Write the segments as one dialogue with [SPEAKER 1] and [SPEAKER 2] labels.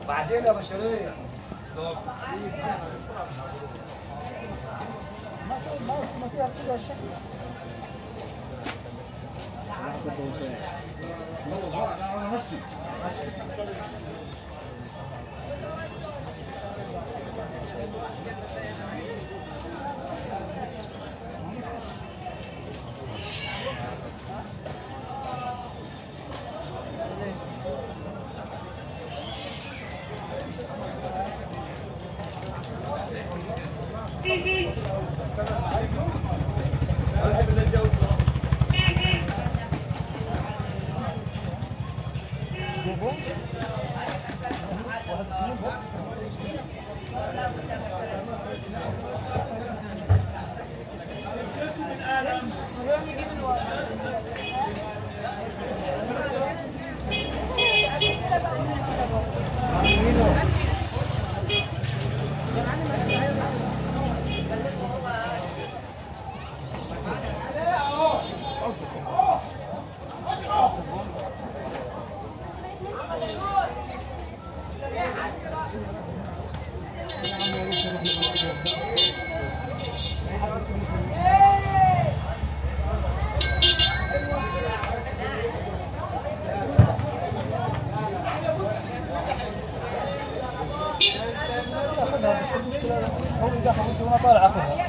[SPEAKER 1] بعدين يا بشريه
[SPEAKER 2] ما فيها كده شكل اخذها بس المشكله هو اذا حبيت وانا طالع اخذها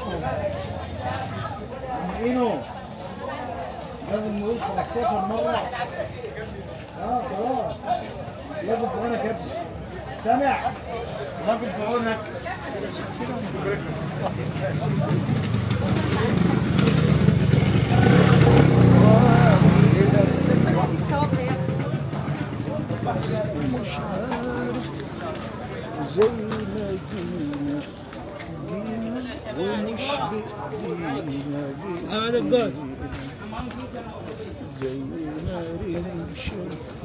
[SPEAKER 3] اينو لازم نقول 13 مرة اه خلاص لازم في عونك يا ابني سامع راجل في عونك
[SPEAKER 2] زي ما جينا جينا ومش بإيدينا
[SPEAKER 1] هذا الجول
[SPEAKER 2] زي ما رمشة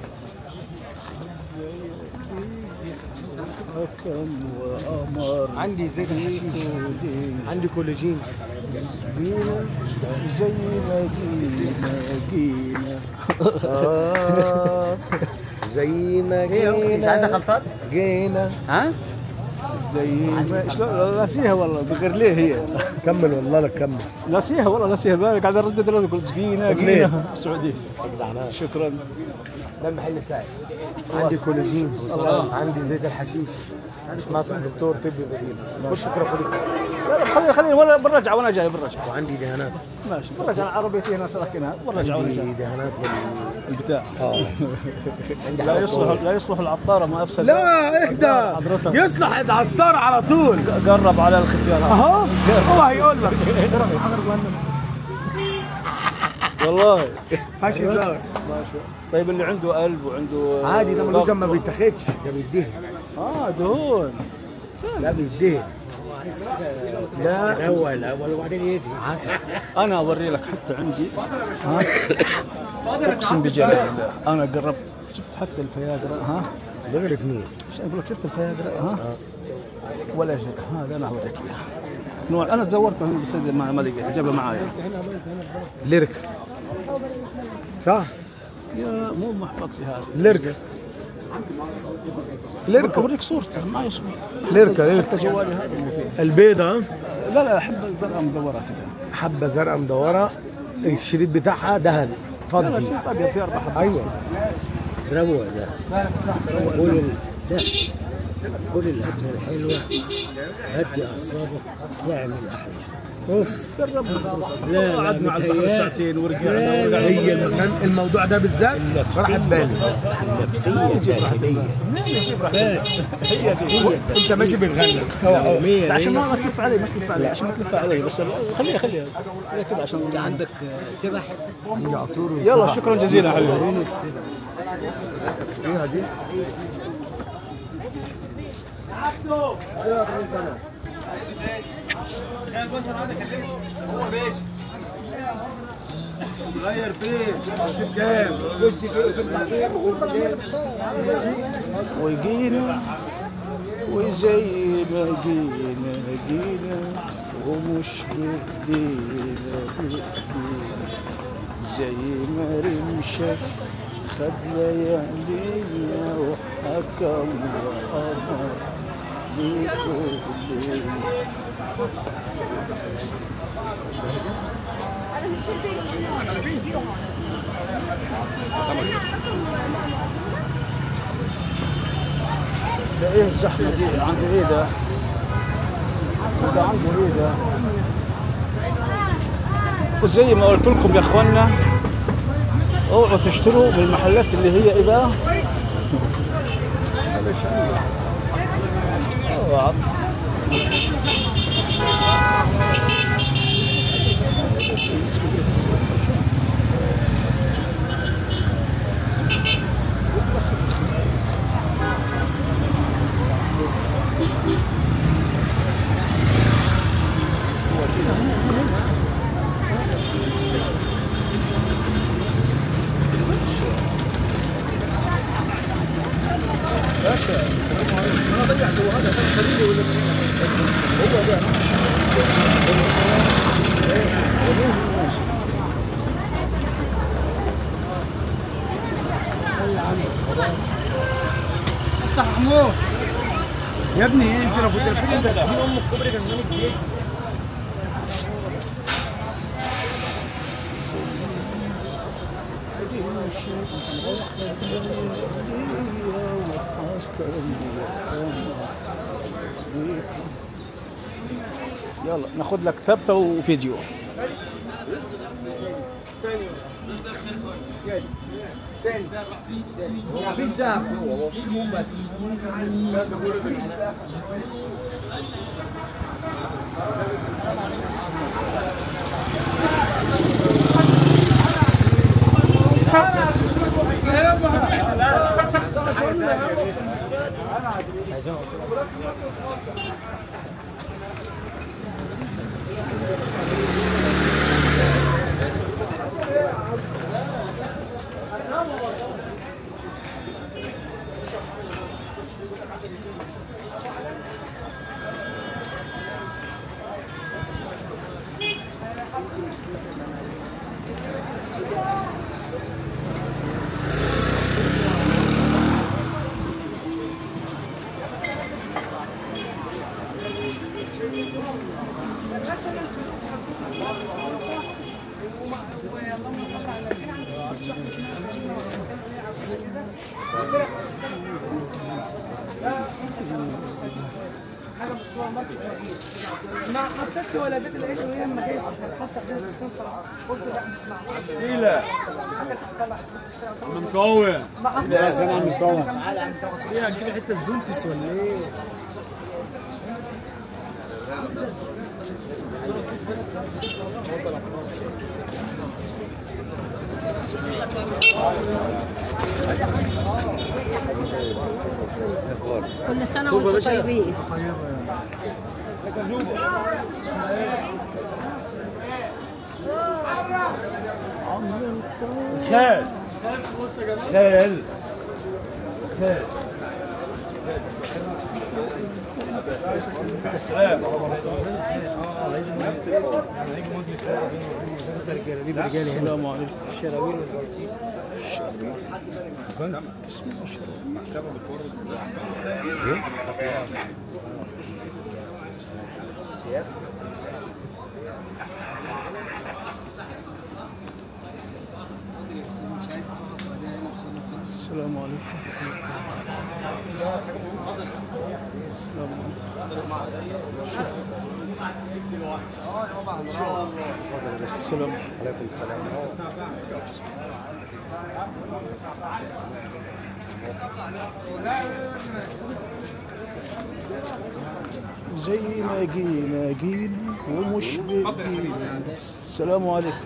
[SPEAKER 2] حكم وأمر
[SPEAKER 3] عندي زيت الحشيش
[SPEAKER 2] بكل
[SPEAKER 3] عندي كولاجين
[SPEAKER 2] جينا زي ما جينا جينا
[SPEAKER 3] اه
[SPEAKER 2] زي ما
[SPEAKER 3] ايه يا اختي مش عايزه
[SPEAKER 2] جينا
[SPEAKER 3] خلطات؟
[SPEAKER 2] جينا
[SPEAKER 3] ها؟
[SPEAKER 2] زي ما شلون ناسيها والله بغير ليه هي
[SPEAKER 3] كمل والله لك كمل
[SPEAKER 2] ناسيها والله ناسيها بالك قاعد اردد له يقول جينا
[SPEAKER 3] ليه؟
[SPEAKER 2] جينا سعودي شكرا
[SPEAKER 3] ده المحل بتاعي عندي كولاجين عندي زيت الحشيش ناصر دكتور طبي بديل خش فكره خد
[SPEAKER 2] لا لا خليني خليني وانا برجع وانا جاي برجع
[SPEAKER 3] وعندي دهانات
[SPEAKER 2] ماشي برجع عربيتي هنا ساكنها برجع وانا
[SPEAKER 3] عندي
[SPEAKER 2] جاي
[SPEAKER 3] دهانات
[SPEAKER 2] البتاع
[SPEAKER 3] اه عندي
[SPEAKER 2] لا
[SPEAKER 3] حاجات
[SPEAKER 2] يصلح
[SPEAKER 3] طويلة.
[SPEAKER 2] لا يصلح العطاره ما افسد
[SPEAKER 3] لا اهدى
[SPEAKER 2] حضرتك.
[SPEAKER 3] يصلح العطار على طول
[SPEAKER 2] قرب على الختيار
[SPEAKER 3] اهو هو هيقول لك
[SPEAKER 2] والله
[SPEAKER 3] ماشي هزار
[SPEAKER 2] طيب اللي عنده قلب وعنده
[SPEAKER 3] عادي ده ملوش
[SPEAKER 2] ضغط.
[SPEAKER 3] ما بيتاخدش ده بيدهن
[SPEAKER 2] اه دهون
[SPEAKER 3] لا بيدهن لا تروى الاول وبعدين يدهن عسل
[SPEAKER 2] انا اوري لك حتى عندي ها اقسم بجلال الله انا قربت شفت حتى الفياجرا ها
[SPEAKER 3] بغرق مين
[SPEAKER 2] عشان اقول لك شفت الفياجرا ها ولا شيء هذا انا اوريك اياه نوع انا زورته هنا بس ما ما لقيته جابه معايا
[SPEAKER 3] ليرك صح
[SPEAKER 2] يا مو محفظ في هذا
[SPEAKER 3] ليرك
[SPEAKER 2] ليرك اوريك صورته معي صورته
[SPEAKER 3] ليركا ليركا
[SPEAKER 2] حتى جوالي هذا اللي فيه
[SPEAKER 3] البيضة
[SPEAKER 2] لا لا حبه زرقاء مدوره كذا
[SPEAKER 3] حبة زرقاء مدورة الشريط بتاعها دهن
[SPEAKER 2] لا لا
[SPEAKER 3] فضي
[SPEAKER 2] في ابيض في اربع حبات
[SPEAKER 3] ايوه روق ده كل ال... ده كل الاكله الحلوه هدي اعصابك تعمل احلى اوف
[SPEAKER 2] جربنا
[SPEAKER 3] لا، لا،
[SPEAKER 2] قعدنا على البحر
[SPEAKER 3] متهيألي.
[SPEAKER 2] ساعتين ورجعنا
[SPEAKER 3] لا،
[SPEAKER 2] ورجعنا
[SPEAKER 3] هي المكان الموضوع ده بالذات راحت بالي
[SPEAKER 4] النفسية الداخلية
[SPEAKER 3] بس انت ماشي بتغني
[SPEAKER 4] يوميا
[SPEAKER 2] عشان ما ما تلف علي ما تلف علي عشان ما تلف علي بس خليها خليها خليها كذا عشان
[SPEAKER 4] عندك سبح
[SPEAKER 2] يلا شكرا جزيلا حبيبي
[SPEAKER 3] فيها دي غير فين؟ شوف كام؟ خش فين وتطلع فين
[SPEAKER 2] وجينا وزي ما جينا جينا ومش بايدينا بايدينا زي ما رمشة خد ليالينا حكم وأمر بكل ده ايه الزحمه دي عند ايه ده؟ ده عند ايه ده؟ وزي ما قلت لكم يا اخوانا اوعوا تشتروا من المحلات اللي هي ايه بقى؟ اوعى
[SPEAKER 3] افتح محمود يا ابني ايه انت لو كنت لفيت انت تجيب ام الكوبري كان زمانك ايه
[SPEAKER 2] يلا ناخد لك ثابته وفيديو
[SPEAKER 3] هو مفيش دهب جوه هو مفيش موم بس
[SPEAKER 1] ما حطيتش ولا اديت لقيته وهي ما جايه عشان حتى في السلطه قلت لا مش معقول
[SPEAKER 3] تقيلة مقاوم
[SPEAKER 1] ما حطيتش
[SPEAKER 3] لا زمان مقاوم
[SPEAKER 1] ايه هتجيب حته الزونتس ولا ايه؟
[SPEAKER 5] كل سنة وانتم طيبين
[SPEAKER 3] خال خال خال
[SPEAKER 2] السلام عليكم السلام عليكم السلام عليكم السلام
[SPEAKER 3] عليكم السلام
[SPEAKER 2] زي ما جينا جينا ومش بايدينا السلام عليكم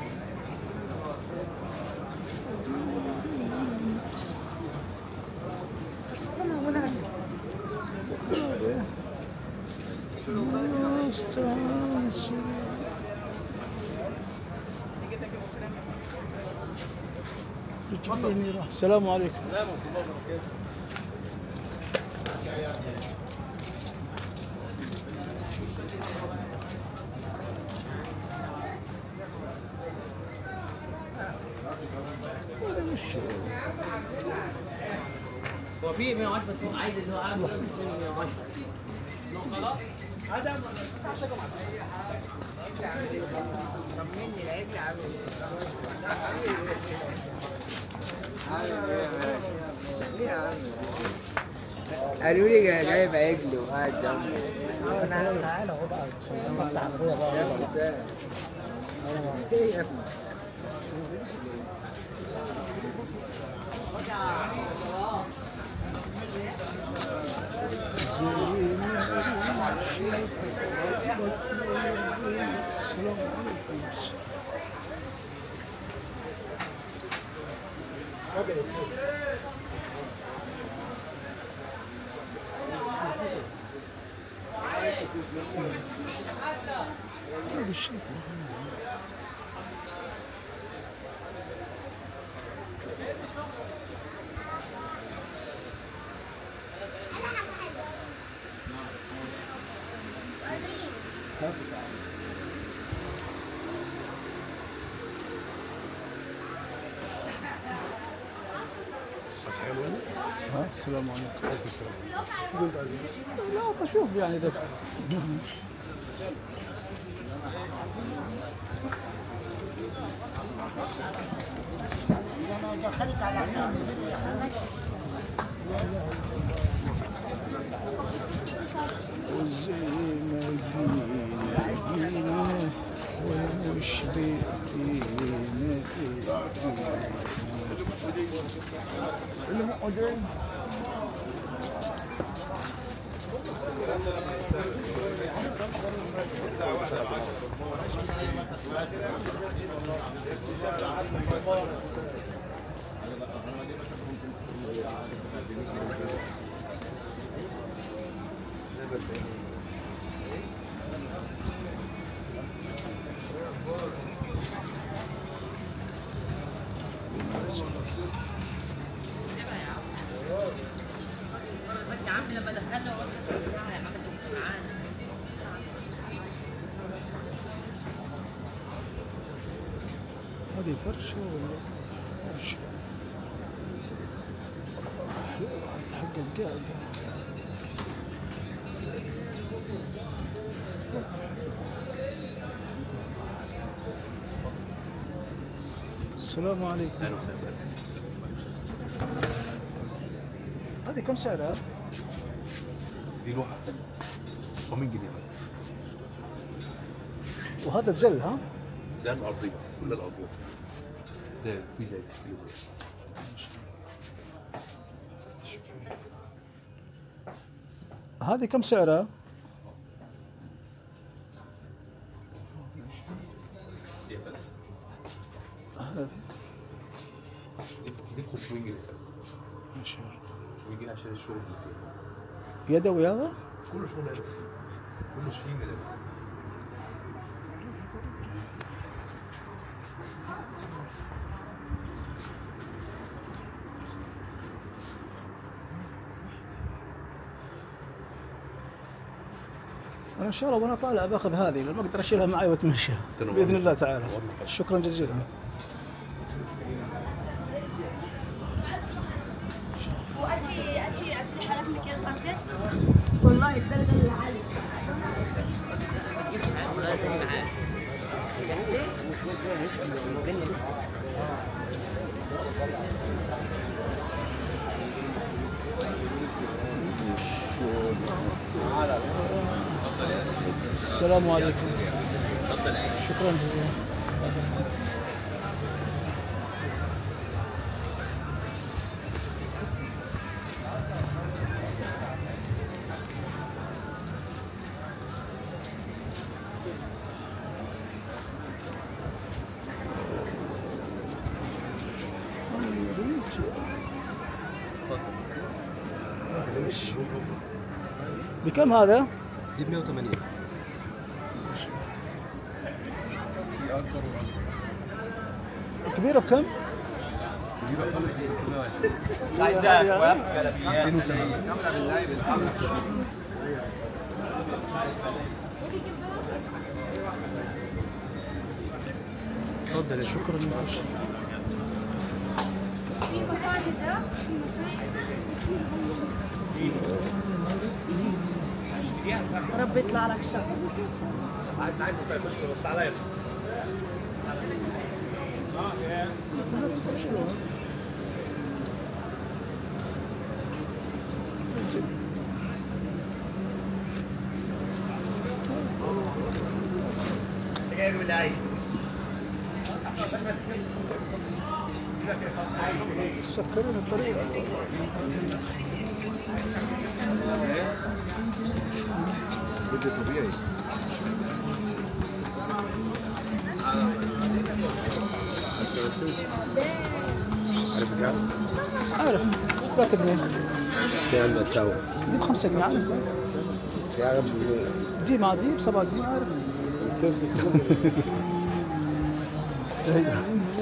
[SPEAKER 2] السلام عليكم
[SPEAKER 6] هو في 110 بس هو عايز اللي هو اعلى من 110
[SPEAKER 7] قالوا لي جايب عجل وقاعد جنبي
[SPEAKER 3] تعالى تعالى اهو بقى عشان نفتح عربيه بقى
[SPEAKER 7] يا مساء ايه يا ابني
[SPEAKER 2] ها، السلام عليكم وعليكم السلام شو قلت عليك؟ لا بشوف يعني ده والزينة جينا جينا والمش بإيدينا
[SPEAKER 6] يا عم لما دخلنا وقت يا عم انت مش معانا
[SPEAKER 2] هذه فرشة ولا فرشة؟ حقت قاعدة السلام عليكم
[SPEAKER 8] اهلا وسهلا
[SPEAKER 2] هذه كم سعرها؟
[SPEAKER 8] دي لوحه 900 جنيه
[SPEAKER 2] وهذا الزل ها؟
[SPEAKER 8] ده الارضيه كل الارضيه زي في زي تشكيله كده.
[SPEAKER 2] هذه كم سعرها؟
[SPEAKER 8] دي يا فندم.
[SPEAKER 2] هذه
[SPEAKER 8] دي ب 500 جنيه
[SPEAKER 2] ما شاء الله
[SPEAKER 8] 500 جنيه عشان الشغل اللي فيها
[SPEAKER 2] يدوي هذا؟
[SPEAKER 8] كله شغل هنا كله شيء كده
[SPEAKER 2] انا ان شاء الله وانا طالع باخذ هذه لما اقدر اشيلها معي واتمشى
[SPEAKER 8] تنور.
[SPEAKER 2] باذن الله تعالى
[SPEAKER 8] والله.
[SPEAKER 2] شكرا جزيلا
[SPEAKER 5] واجي اجي اجي حالات مكان مقدس والله الدرجه اللي عاليه
[SPEAKER 6] ما تجيبش عيال صغير تاني معاك
[SPEAKER 2] السلام عليكم شكرا جزيلا بكم هذا؟
[SPEAKER 8] دي ب 180
[SPEAKER 2] كبيرة بكم؟
[SPEAKER 8] اتفضل يا
[SPEAKER 2] شكرا معلش
[SPEAKER 5] رب يطلع لك شهر
[SPEAKER 2] سكرين الطريق
[SPEAKER 3] بدي طبيعي عارف كام؟
[SPEAKER 2] عارف فاكر مين
[SPEAKER 3] كام سوا
[SPEAKER 2] دي بخمسة جنيه عارف
[SPEAKER 3] يا رب
[SPEAKER 2] دي مع دي بسبعة جنيه عارف أيوة.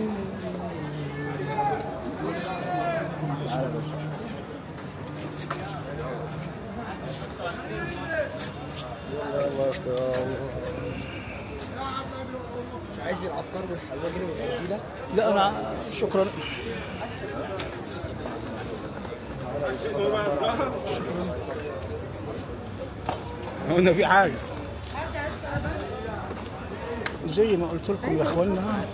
[SPEAKER 7] مش عايز العطار والحواجري والقد ده
[SPEAKER 2] لا انا شكرا هنا في حاجه زي ما قلت لكم يا اخوانا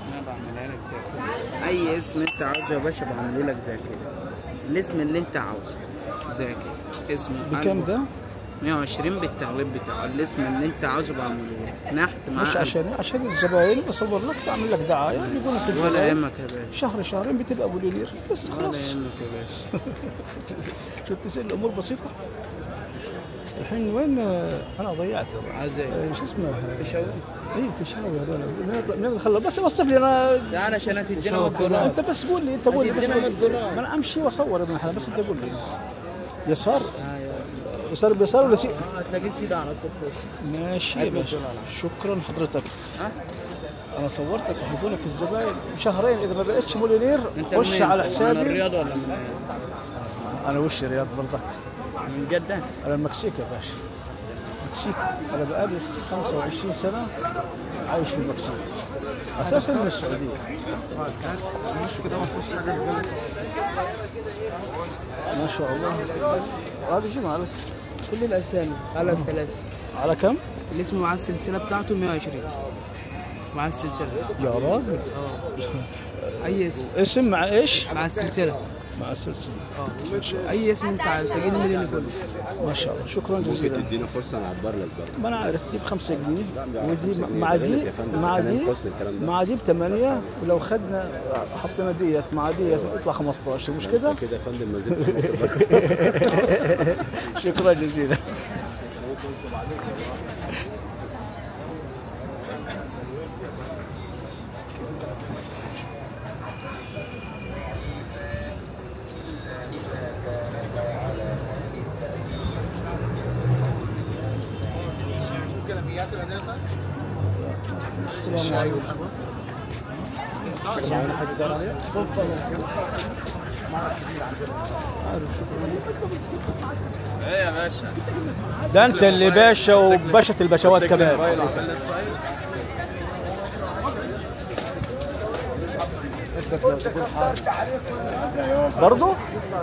[SPEAKER 7] اي اسم انت عاوزه يا باشا بعمله لك زي كده الاسم اللي انت عاوزه زي كده اسمه
[SPEAKER 2] بكام ده؟
[SPEAKER 7] 120 بالتغليب بتاعه الاسم اللي انت عاوزه بعمله لك نحت مع
[SPEAKER 2] مش عشان عشان الزباين بصور لك بعمل لك دعايه يقول لك
[SPEAKER 7] ولا
[SPEAKER 2] الزباين
[SPEAKER 7] يهمك يا باشا
[SPEAKER 2] شهر شهرين بتبقى ابو ليلير بس
[SPEAKER 7] ولا
[SPEAKER 2] خلاص
[SPEAKER 7] يهمك يا باشا
[SPEAKER 2] شفت ازاي الامور بسيطه الحين وين انا ضيعت
[SPEAKER 7] عايز ايه؟
[SPEAKER 2] آه، شو اسمه
[SPEAKER 7] تشاور
[SPEAKER 2] اي في شاوي هذول من الخلا بس وصف لي انا
[SPEAKER 7] تعال عشان هتدينا 100 دولار
[SPEAKER 2] انت بس قول لي انت قول لي بس
[SPEAKER 7] هتدينا 100 دولار
[SPEAKER 2] ما انا امشي واصور يا ابن الحلال بس انت قول لي يسار
[SPEAKER 7] اه يا سيدي.
[SPEAKER 2] يسار بيسار ولا سي
[SPEAKER 7] اه هتلاقي السيدة على طول فوق
[SPEAKER 2] ماشي يا باشا شكرا حضرتك
[SPEAKER 7] ها؟
[SPEAKER 2] انا صورتك وحيقول لك الزباين شهرين اذا ما بقتش مليونير
[SPEAKER 7] انت
[SPEAKER 2] خش
[SPEAKER 7] منين؟
[SPEAKER 2] على
[SPEAKER 7] من
[SPEAKER 2] حسابي
[SPEAKER 7] الرياض ولا من
[SPEAKER 2] انا وش رياض برضك
[SPEAKER 7] من جدة؟
[SPEAKER 2] انا المكسيك يا باشا المكسيك انا بقالي 25 سنه عايش في المكسيك اساسا من السعوديه ما شاء الله هذه جمعة لك
[SPEAKER 7] كل الاسامي على السلاسل
[SPEAKER 2] على كم؟
[SPEAKER 7] الاسم مع السلسلة بتاعته 120 مع السلسلة
[SPEAKER 2] يا راجل
[SPEAKER 7] اه اي اسم
[SPEAKER 2] اسم مع ايش؟
[SPEAKER 7] مع السلسلة
[SPEAKER 2] مع السلسله
[SPEAKER 7] اه اي اسم انت عايز سجل مليون كله
[SPEAKER 2] ما شاء الله شكرا جزيلا
[SPEAKER 8] تدينا فرصه نعبر لك برضه
[SPEAKER 2] ما انا عارف دي بخمسة جنيه ودي
[SPEAKER 8] خمسة جنيه.
[SPEAKER 2] مع
[SPEAKER 8] ده
[SPEAKER 2] دي
[SPEAKER 8] غلط يا فندم.
[SPEAKER 2] مع
[SPEAKER 8] خلينا
[SPEAKER 2] دي
[SPEAKER 8] نفصل الكلام ده.
[SPEAKER 2] مع دي بثمانية ولو خدنا حطينا ديت مع ديت يطلع 15 مش كده؟
[SPEAKER 8] كده يا فندم ما زلتش مصر
[SPEAKER 2] شكرا جزيلا السلام عليكم معنا حاجة دار عليها؟
[SPEAKER 6] ايه يا باشا
[SPEAKER 2] ده انت اللي باشا وباشا البشوات كمان برضه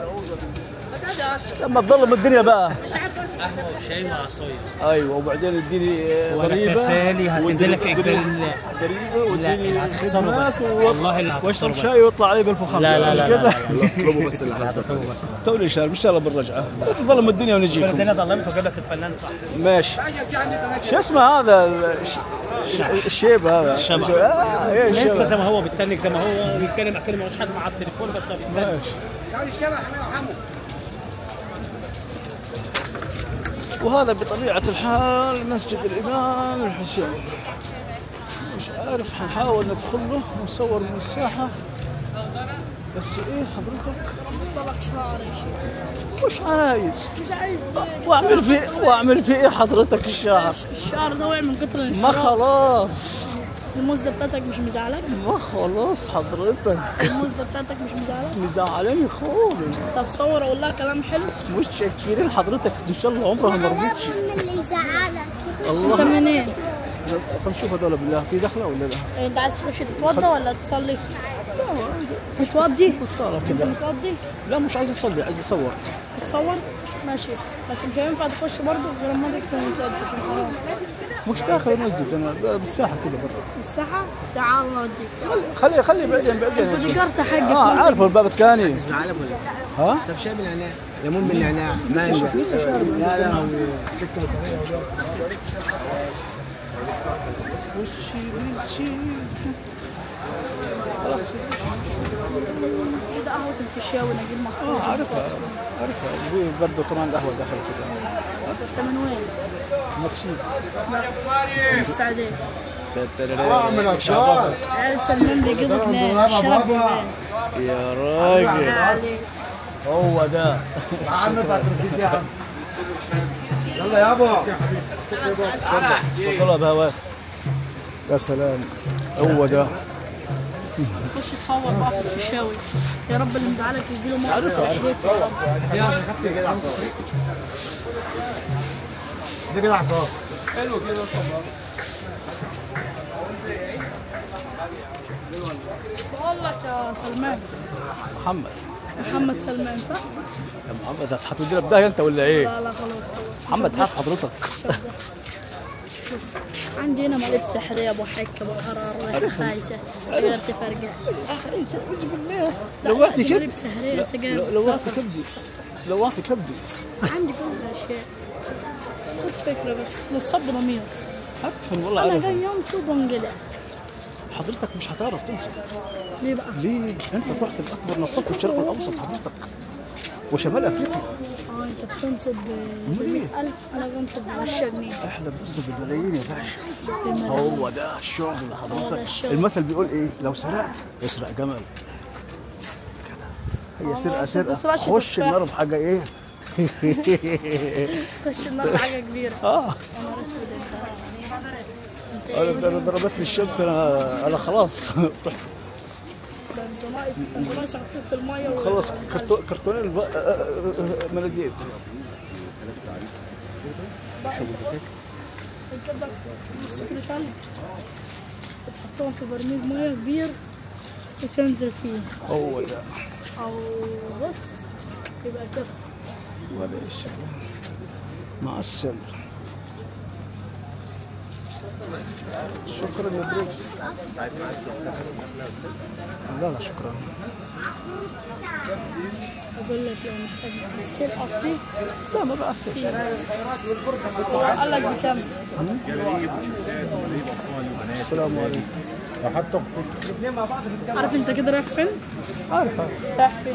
[SPEAKER 2] لما تظلم الدنيا بقى
[SPEAKER 4] شاي مع عصاير
[SPEAKER 2] ايوه وبعدين اديني
[SPEAKER 4] ولا
[SPEAKER 2] غريبه
[SPEAKER 4] تسالي هتنزل لك اجباري لا
[SPEAKER 2] غريبه
[SPEAKER 4] لا،
[SPEAKER 2] واديني
[SPEAKER 4] اللي هتختاره
[SPEAKER 2] خدمات
[SPEAKER 4] بس.
[SPEAKER 2] و-
[SPEAKER 4] والله اللي
[SPEAKER 2] واشرب
[SPEAKER 4] هتختاره بس.
[SPEAKER 2] شاي ويطلع علي ب 1500
[SPEAKER 4] لا لا لا
[SPEAKER 2] مش
[SPEAKER 4] لا,
[SPEAKER 2] كده؟
[SPEAKER 4] لا, لا.
[SPEAKER 3] اطلبوا بس اللي حاسبك
[SPEAKER 4] هتطلبه بس
[SPEAKER 2] توني شارب ان شاء الله بالرجعه تظلم الدنيا ونجيكم
[SPEAKER 4] الدنيا ظلمت وجاب لك الفنان صح
[SPEAKER 2] ماشي شو اسمه هذا الش- الش- الشيب هذا
[SPEAKER 4] الشبح.
[SPEAKER 2] آه ايه
[SPEAKER 4] لسه
[SPEAKER 2] الشبح
[SPEAKER 4] زي ما هو بيتنك زي ما هو بيتكلم اكلم مش حد مع التليفون بس هو بيتنك.
[SPEAKER 2] ماشي وهذا بطبيعة الحال مسجد الإمام الحسين مش عارف حنحاول ندخل له ونصور من الساحة بس إيه حضرتك
[SPEAKER 5] طلق شعر يا شيخ
[SPEAKER 2] مش عايز
[SPEAKER 5] مش عايز
[SPEAKER 2] واعمل فيه واعمل فيه إيه حضرتك الشعر
[SPEAKER 5] الشعر ده وقع من كتر
[SPEAKER 2] ما
[SPEAKER 5] الانحراف
[SPEAKER 2] خلاص
[SPEAKER 5] المزة بتاعتك مش مزعلك
[SPEAKER 2] ما خلاص حضرتك
[SPEAKER 5] المزة بتاعتك مش مزعلك
[SPEAKER 2] مزعلاني خالص
[SPEAKER 5] طب صور اقول لها كلام حلو
[SPEAKER 2] مش شاكرين حضرتك ان شاء الله عمرها ما رضيتش
[SPEAKER 5] من اللي يزعلك
[SPEAKER 2] الله.
[SPEAKER 5] انت منين؟
[SPEAKER 2] طب شوف هذول بالله في دخله ولا لا؟
[SPEAKER 5] انت عايز تخش تتوضى ولا تصلي؟ تتوضي؟
[SPEAKER 2] بالصالة
[SPEAKER 5] انت
[SPEAKER 2] كذا
[SPEAKER 5] متوضي؟
[SPEAKER 2] لا مش عايز اصلي عايز اصور
[SPEAKER 5] تتصور؟
[SPEAKER 9] ماشي بس مش هينفع تخش برضه غير لما انت تكون متأكد عشان حرام
[SPEAKER 2] مش داخل المسجد انا بالساحه كده برا
[SPEAKER 9] الساحة تعال الله يوديك
[SPEAKER 2] خلي خلي بعدين بعدين
[SPEAKER 9] البودي جارد حقك
[SPEAKER 2] اه عارفه الباب الثاني
[SPEAKER 3] معلم ولا
[SPEAKER 2] ها
[SPEAKER 3] طب شاي بالنعناع ليمون بالنعناع مانجا لا لا هو سكه وطريقه
[SPEAKER 2] خلاص
[SPEAKER 9] كده قهوة الفيشاوي نجيب محفوظ
[SPEAKER 2] اه عارفها عارفها في برضه كمان قهوه داخل كده
[SPEAKER 9] انت من وين؟
[SPEAKER 2] مكسيك
[SPEAKER 9] من السعودية
[SPEAKER 3] اه من افشار
[SPEAKER 9] عيال سلمان بيجيبوا هناك
[SPEAKER 3] بابا،
[SPEAKER 9] الشرب
[SPEAKER 3] بابا.
[SPEAKER 9] هناك
[SPEAKER 2] يا راجل
[SPEAKER 9] عليك
[SPEAKER 2] هو ده
[SPEAKER 3] يا عم ادفع الرصيد يا عم يلا يابا
[SPEAKER 2] طلب هواك يا سلام هو ده
[SPEAKER 9] خش صور بقى في الفيشاوي يا رب اللي مزعلك يجيله مغص في رقبته يا رب
[SPEAKER 3] دي كده عصام دي كده عصام
[SPEAKER 9] بقول لك يا سلمان
[SPEAKER 2] محمد
[SPEAKER 9] محمد سلمان صح؟
[SPEAKER 2] يا محمد هتودينا بدايه انت ولا ايه؟
[SPEAKER 9] لا لا خلاص خلاص
[SPEAKER 2] محمد هات حضرتك
[SPEAKER 9] بس عندي هنا ملابس سحرية ابو حك ابو حرارة ريحة خايسة سيجارة فرقع
[SPEAKER 2] لو وقت
[SPEAKER 9] لا
[SPEAKER 2] كده
[SPEAKER 9] ملابس سحرية سيجارة
[SPEAKER 2] لو وقت كبدي لو وقت كبدي
[SPEAKER 9] عندي كل الاشياء خد فكرة بس للصب ضمير
[SPEAKER 2] افهم والله
[SPEAKER 9] انا
[SPEAKER 2] عارف
[SPEAKER 9] جاي يوم تصب وانقلع
[SPEAKER 2] حضرتك مش هتعرف تنسى
[SPEAKER 9] ليه بقى؟
[SPEAKER 2] ليه؟ انت رحت باكبر نصاب في الشرق الاوسط حضرتك وشمال افريقيا
[SPEAKER 9] اه انت بتنصب ب 100000 انا بنصب ب 10 جنيه
[SPEAKER 2] احنا بنصب بالملايين يا باشا
[SPEAKER 9] بالملايين.
[SPEAKER 2] هو ده الشغل
[SPEAKER 9] هو ده
[SPEAKER 2] حضرتك
[SPEAKER 9] الشغل.
[SPEAKER 2] المثل بيقول ايه لو سرقت اسرق جمل كده هي سرقه
[SPEAKER 9] ما
[SPEAKER 2] سرقه
[SPEAKER 9] تسرقش
[SPEAKER 2] خش
[SPEAKER 9] تفاح.
[SPEAKER 2] النار بحاجه ايه
[SPEAKER 9] خش النار حاجة كبيرة
[SPEAKER 2] اه
[SPEAKER 9] انا اسود انت
[SPEAKER 2] انا
[SPEAKER 9] انت ايه؟
[SPEAKER 2] أنا ضربتني الشمس انا انا خلاص رحت
[SPEAKER 9] ده انت ناقص ده انت ناقص حطيت في المية و-
[SPEAKER 2] خلص كرتون كرتونين الب- آه، آه، آه، مناديل
[SPEAKER 9] كده السكرتال بتحطهم في برميل مية كبير وتنزل فيه
[SPEAKER 2] هو ده
[SPEAKER 9] او بص يبقى كده
[SPEAKER 2] معلش مع السلامة شكرا يا بريكس لا لا شكرا
[SPEAKER 9] اقول لك لو محتاج السير اصلي
[SPEAKER 2] لا ما بأسف
[SPEAKER 9] هو قال لك بكام؟
[SPEAKER 2] السلام عليكم
[SPEAKER 9] عارف انت كده رايح فين؟
[SPEAKER 2] عارف
[SPEAKER 9] رايح فين؟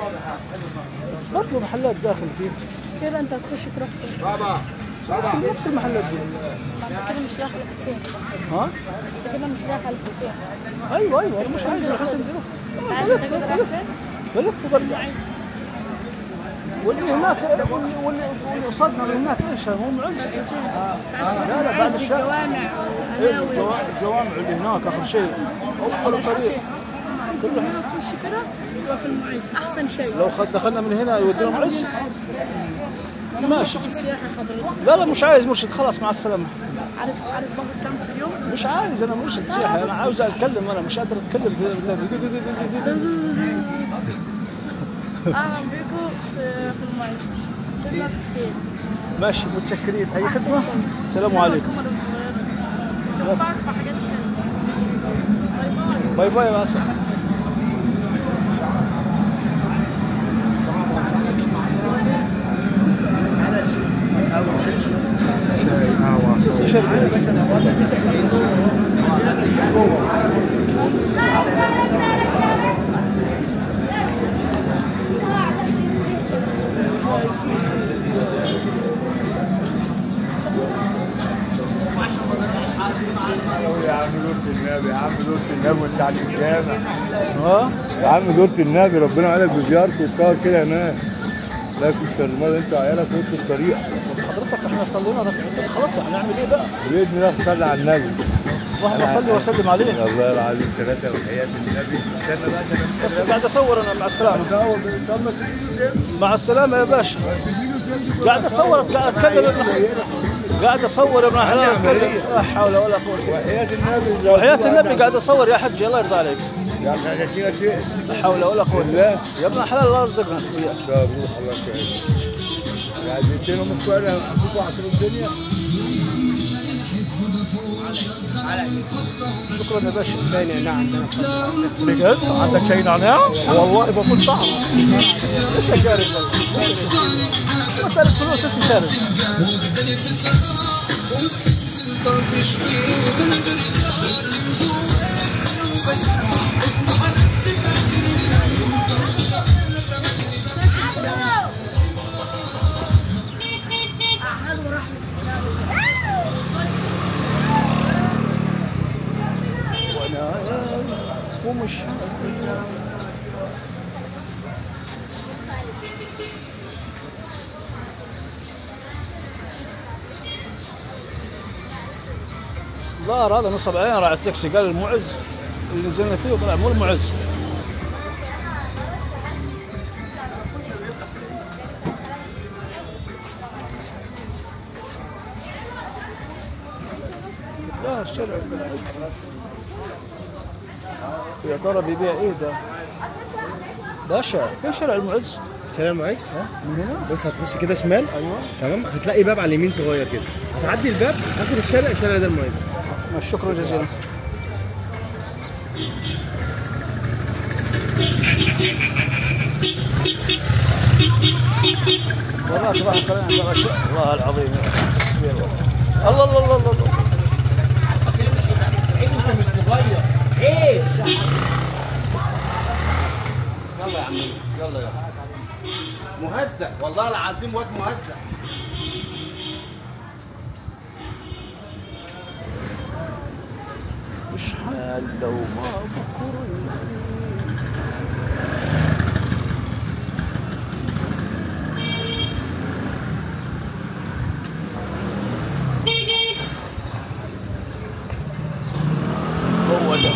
[SPEAKER 2] برضه محلات داخل فيه
[SPEAKER 9] كده انت هتخش تروح فين؟
[SPEAKER 2] نفس نفس المحلات دي
[SPEAKER 9] ما انت كده مش رايح الحسين
[SPEAKER 2] ها
[SPEAKER 9] انت كده مش رايح الحسين
[SPEAKER 2] ايوه ايوه انا مش عايز الحسن دي
[SPEAKER 9] عارف انت كده رايح فين؟
[SPEAKER 2] بلف وبرجع
[SPEAKER 9] عايز
[SPEAKER 2] واللي هناك واللي واللي واللي قصادنا اللي هناك ايش هو معز
[SPEAKER 9] عايز
[SPEAKER 2] لا لا بعد
[SPEAKER 9] عايز
[SPEAKER 2] الشارع
[SPEAKER 9] الجوامع
[SPEAKER 2] إيه،
[SPEAKER 9] والقهاوي
[SPEAKER 2] الجوا- الجوامع اللي هناك اخر شيء اول طريق
[SPEAKER 9] الحسين كله تخش كده يبقى في المعز احسن شيء
[SPEAKER 2] لو خد دخلنا من هنا يودينا معز ماشي
[SPEAKER 9] السياحة حضرتك
[SPEAKER 2] لا لا مش عايز مرشد خلاص مع السلامه
[SPEAKER 9] عارف عارف باخد كام في اليوم؟
[SPEAKER 2] مش عايز انا مرشد سياحه انا عاوز اتكلم انا مش قادر اتكلم
[SPEAKER 9] اهلا بيكم في في المعز سيدنا حسين
[SPEAKER 2] ماشي متشكرين اي خدمه السلام عليكم
[SPEAKER 9] الكاميرا الصغيرة جنبك بحاجات حلوة باي باي
[SPEAKER 2] باي باي يا اسف بس شرب
[SPEAKER 3] يا عم دورة النبي يا عم دورة النبي وانت على الجامع
[SPEAKER 2] ها
[SPEAKER 3] يا عم دورة النبي ربنا عليك بزيارته وبتقعد كده هناك لا كنت المرة انت وعيالك وانتوا الطريق
[SPEAKER 2] حضرتك احنا صلينا ركعتين خلاص هنعمل ايه بقى؟
[SPEAKER 3] باذن الله تصلي على النبي
[SPEAKER 2] اللهم صل وسلم عليه
[SPEAKER 3] الله العظيم ثلاثة وحياة النبي استنى بقى ده
[SPEAKER 2] بس قاعد اصور انا مع السلامه مع السلامه يا باشا قاعد اصور قاعد اتكلم ابن- قاعد اصور يا ابن حلال اتكلم لا حول ولا قوه
[SPEAKER 3] وحياة النبي
[SPEAKER 2] وحياة النبي قاعد اصور يا حج الله يرضى عليك
[SPEAKER 3] يا عم احنا فينا شيء
[SPEAKER 2] لا حول ولا قوه
[SPEAKER 3] بالله
[SPEAKER 2] يا ابن حلال الله يرزقنا وياك
[SPEAKER 3] ده روح الله يسعدك قاعد يدينهم الكوره يحبوا عشان الدنيا
[SPEAKER 2] شكرا يا باشا
[SPEAKER 4] ثانية نعم
[SPEAKER 2] بجد عندك شاي نعناع؟ والله بكون طعم لسه شارب مسألة فلوس لسه شارب وانا ومش ظهر هذا نصب علينا راح التاكسي قال المعز اللي نزلنا فيه وطلع مو المعز لا الشارع يا ترى بيبيع ايه ده؟ باشا فين شارع المعز؟
[SPEAKER 4] شارع المعز
[SPEAKER 2] من هنا؟
[SPEAKER 4] بص هتخش كده شمال
[SPEAKER 2] ايوه
[SPEAKER 4] تمام هتلاقي باب على اليمين صغير كده هتعدي الباب اخر الشارع الشارع ده المعز
[SPEAKER 2] شكرا جزيلا والله صباح الخير يا باشا الله العظيم يا أخي. حسبي الله الله الله الله الله, الله.
[SPEAKER 3] انت مش صغير ايه
[SPEAKER 7] يلا يا عمي يلا يلا مهزأ والله العظيم واد مهزأ
[SPEAKER 2] مش حال لو ما بكرني هو ده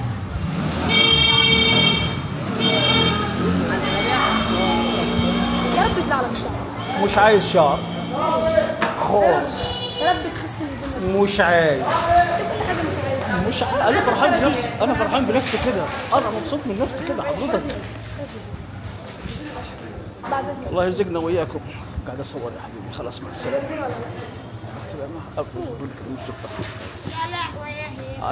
[SPEAKER 9] يا رب يطلع لك شعر
[SPEAKER 2] مش عايز شعر خالص
[SPEAKER 9] يا رب تخس من الدنيا
[SPEAKER 2] مش عايز
[SPEAKER 9] كل حاجه مش عايزها
[SPEAKER 2] مش عايز انا فرحان بنفسي انا فرحان بنفسي كده انا مبسوط من نفسي كده حضرتك
[SPEAKER 9] بعد اذنك
[SPEAKER 2] الله يرزقنا واياكم قاعد اصور يا حبيبي خلاص مع السلامه مع السلامه اقول لك المشتقه